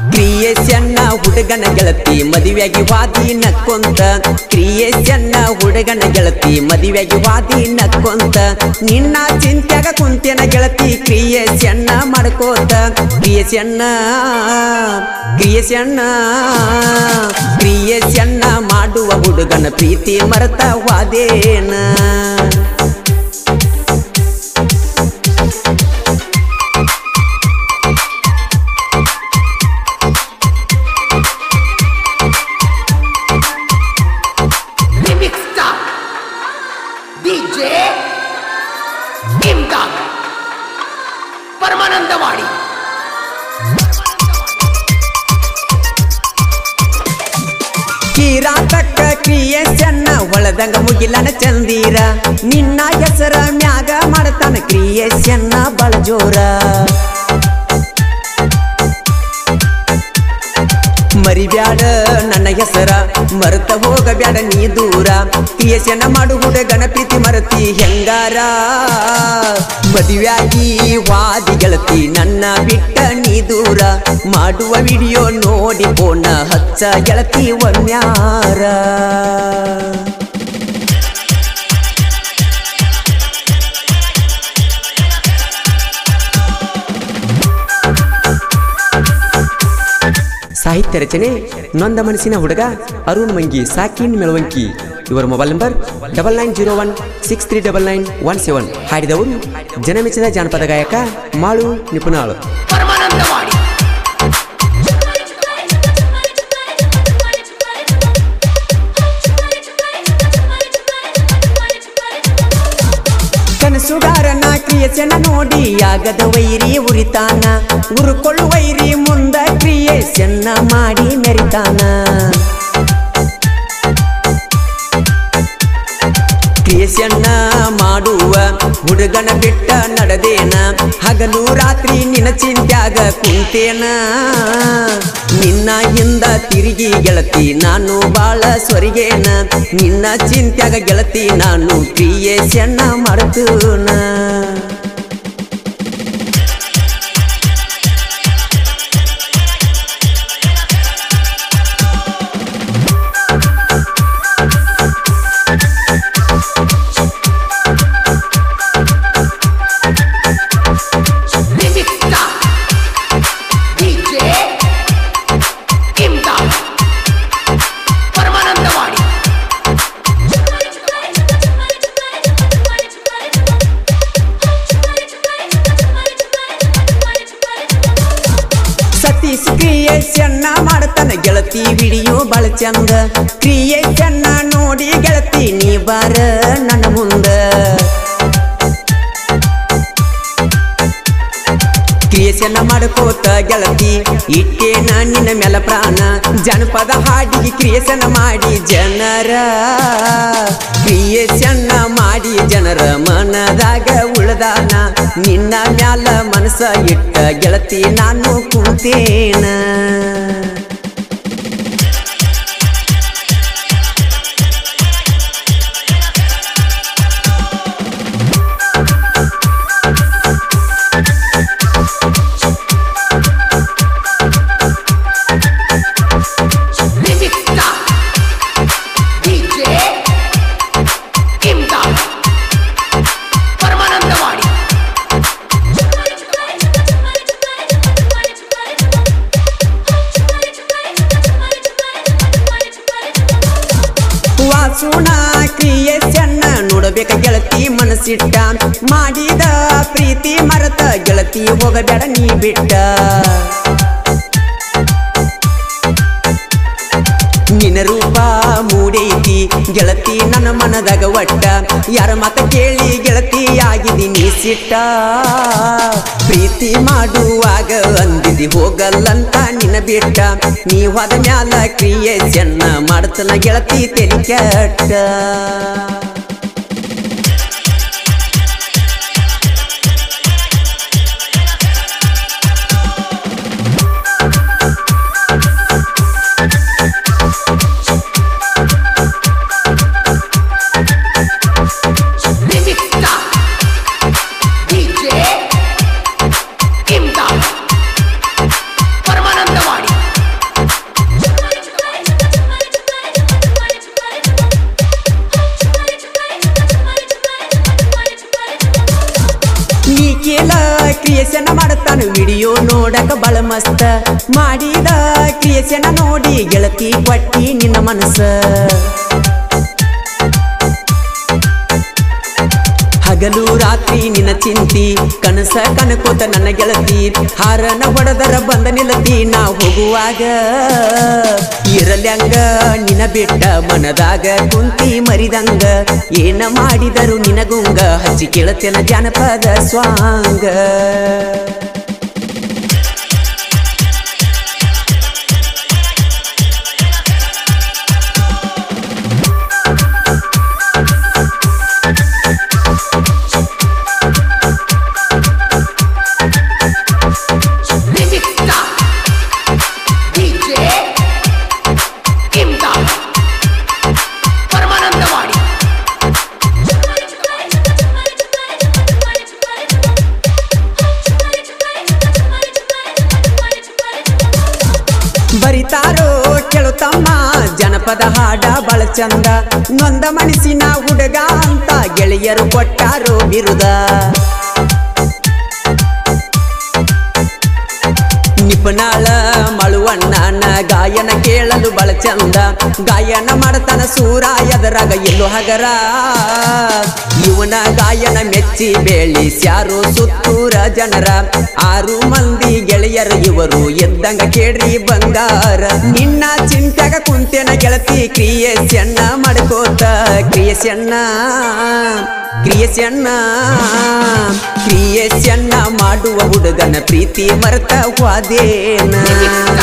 ಕ್ರಿಯೇಶನ್ನ ಹುಡುಗನ ಗೆಳತಿ ಮದುವೆಯಾಗಿ ವಾದಿ ನಕ್ಕೊಂತ ಕ್ರಿಯೇಶನ್ನ ಹುಡುಗನ ಗೆಳತಿ ಮದುವೆಯಾಗಿ ವಾದಿ ನಕ್ಕೊಂತ ನಿನ್ನ ಚಿಂತ್ಯಾಗ ಕುಂತೇನ ಗೆಳತಿ ಕ್ರಿಯೇಶನ್ನ ಮಾಡ್ಕೋತ ಕ್ರಿಯೇಶನ್ನ ಕ್ರಿಯೇಶನ್ನ ಕ್ರಿಯೇಶನ್ನ ಮಾಡುವ ಹುಡುಗನ ಪ್ರೀತಿ ಮರತ ವಾದೇನ Remix Star DJ Imdad Paramanandawadi ಕಿರಾತಕ್ಕ ಕ್ರಿಯೇಶನ್ನ ಒಳದಂಗ ಮುಗಿಲನ ಚಂದೀರ ನಿನ್ನ ಹೆಸರ ಮ್ಯಾಗ ಮಾಡ್ತಾನ ಕ್ರಿಯೇಶನ್ನ ಬಳ ಜೋರ ಮರಿಬ್ಯಾಡ ನನ್ನ ಹೆಸರ ಮರೆತ ಹೋಗಬ್ಯಾಡ ನೀ ದೂರ ಕ್ರಿಯೇಶನ ಮಾಡು ಹುಡುಗನ ಪ್ರೀತಿ ಮರತಿ ಹೆಂಗಾರ ಮದುವೆಯಾಗಿ ವಾದಿ ಗೆಳತಿ ನನ್ನ ಬಿಟ್ಟ ನೀ ದೂರ ಮಾಡುವ ವಿಡಿಯೋ ನೋಡಿ ಫೋನ ಹಚ್ಚ ಗೆಳತಿ ಒನ್ಯಾರ ಸಾಹಿತ್ಯ ರಚನೆ ನೊಂದ ಮನಸ್ಸಿನ ಹುಡುಗ ಅರುಣ್ ಮಂಗಿ ಸಾಕಿನ್ ಮೆಳವಂಕಿ ಇವರ mobile number double nine zero one six three double nine one seven ಹಾಡಿದವರು ಜನಮೆಚ್ಚಿದ ಜಾನಪದ ಗಾಯಕ ಮಾಳು ನಿಪುಣಾಳು ಪರಮಾನಂದವಾಡಿ ಕನಸುಗಾರನ ಕ್ರಿಯೇಶನ ನೋಡಿ ಆಗದ ವೈರಿ ಉರಿತಾನ ಉರುಕೊಳ್ಳು ವೈರಿ ಮುಂದ ಕ್ರಿಯೇಶನ್ನ ಮಾಡಿ ಮೆರಿತಾನ ಕ್ರಿಯೇಶನ್ನ ಮಾಡುವ ಹುಡುಗನ ಬಿಟ್ಟ ನಡೆದೇನ ಹಗಲು ರಾತ್ರಿ ನಿನ್ನ ಚಿಂತ್ಯಾಗ ಕುಂತೇನ ನಿನ್ನ ಹಿಂದ ತಿರುಗಿ ಗೆಳತಿ ನಾನು ಬಾಳ ಸ್ವರಿಗೇನ ನಿನ್ನ ಚಿಂತ್ಯಾಗ ಗೆಳತಿ ನಾನು ಕ್ರಿಯೇಶನ್ನ ಮಾಡ್ತೂನ Remix Star DJ Imdad Paramanandawadi Satish ಕ್ರಿಯೇಶನ್ನ ಮಾಡ್ತಾನ ಗೆಳತಿ ವಿಡಿಯೋ ಬಾಳ ಚಂದ ಕ್ರಿಯೇಶನ್ನ ನೋಡಿ ಗೆಳತಿ ನೀ ಬಾರ ನನ್ನ ಮುಂದ ಕ್ರಿಯೇಶನ್ನ ಮಾಡ್ಕೋತ ಗೆಳತಿ ಇಟ್ಟೆ ನಿನ್ನ ಮೆಲ ಪ್ರಾಣ ಜನಪದ ಹಾಡಿಗೆ ಕ್ರಿಯೇಶನ ಮಾಡಿ ಜನರ ಕ್ರಿಯೇಶನ್ನ ಮಾಡಿ ಜನರ ಮನದಾಗ ಉಳ್ದಾನ ನಿನ್ನ ಮ್ಯಾಲ ಮನಸ ಇಟ್ಟ ಗೆಳತಿ ನಾನು ಕುಂತೇನ Remix Star DJ Imdad Paramanandawadi ವಾಸುಣ ಕ್ರಿಯೇಶನ್ನ ನೋಡಬೇಕ ಗೆಳತಿ ಮನಸ್ಸಿಟ್ಟ ಮಾಡಿದ ಪ್ರೀತಿ ಮರತ ಗೆಳತಿ ಹೋಗಬೇಡ ನೀ ಬಿಟ್ಟ ನಿನ್ನ ರೂಪ ಮೂಡೈತಿ ಗೆಳತಿ ನನ್ನ ಮನದಾಗ ಒಟ್ಟ ಯಾರ ಮಾತ ಕೇಳಿ ಗೆಳತಿ ಆಗಿದ್ದೀನಿ ಸಿಟ್ಟ ಪ್ರೀತಿ ಮಾಡುವಾಗ ಅಂದಿದಿ ಹೋಗಲ್ಲಂತ ನಿನ್ನ ಬಿಟ್ಟ ನೀ ಹೋದ ಮ್ಯಾಲ ಕ್ರಿಯೇಶನ್ನ ಮಾಡ್ತನ ಗೆಳತಿ ತೆರಿ ಕೆಟ್ಟ Remix Star DJ Imdad Paramanandwadi creation ಮಾಡುತ್ತಾನ ವಿಡಿಯೋ ನೋಡಕ ಬಳ ಮಸ್ತ ಮಾಡಿದ ಕ್ರಿಯೇಷನ್ ನೋಡಿ ಗೆಳತಿ ಕೊಟ್ಟಿ ನಿನ್ನ ಮನಸ್ಸ ಹಗಲು ರಾತ್ರಿ ನಿನ್ನ ಚಿಂತಿ ಕನಸ ಕನಕೋತ ನನ್ನ ಗೆಳತಿ ಹಾರನ ಹೊಡೆದರ ಬಂದ ನಿಲ್ಲತಿ ನಾ ಹೋಗುವಾಗ ಇರಲ್ಯಂಗ ನಿನ ಬಿಟ್ಟ ಮನದಾಗ ಕುಂತಿ ಮರಿದಂಗ ಏನ ಮಾಡಿದರು ನಿನಗುಂಗ ಹಚ್ಚಿ ಕೇಳತೆನ ಜಾನಪದ ಸ್ವಾಂಗ Remixta DJ Imdad ಪರಮಾನಂದವಾಡಿ ಬರಿತಾರೋ ಕೇಳುತ್ತಮ್ಮ ಜನಪದ ಹಾಡ ಬಳ ಚಂದ ನೊಂದ ಮನಸ್ಸಿನ ಹುಡುಗ ಅಂತ ಗೆಳೆಯರು ಕೊಟ್ಟಾರೋ ಬಿರುದ ನಿಪುಣಾಳ ಮಳುವಣ್ಣನ ಗಾಯನ ಕೇಳಲು ಬಳ ಚಂದ ಗಾಯನ ಮಾಡತನ ಸೂರ ಎದರಾಗ ಎಲ್ಲೋ ಹಗರ ಇವನ ಗಾಯನ ಮೆಚ್ಚಿ ಬೆಳಿಸ್ಯಾರು ಸುತ್ತೂರ ಜನರ ಆರು ಮಂದಿ ಗೆಳೆಯರ ಇವರು ಎದ್ದಂಗ ಕೇಳ್ರಿ ಬಂಗಾರ ನಿನ್ನ ಚಿಂತ್ಯಾಗ ಕುಂತೇನ ಗೆಳತಿ ಕ್ರಿಯೇಷನ್ನ ಮಾಡ್ಕೋತ ಕ್ರಿಯೇಷನ್ನ ಕ್ರಿಯೇಷನ್ನ ಕ್ರಿಯೇಷನ್ನ ಮಾಡುವ ಹುಡುಗನ ಪ್ರೀತಿ ಮರ್ತ ಹೋದೇನ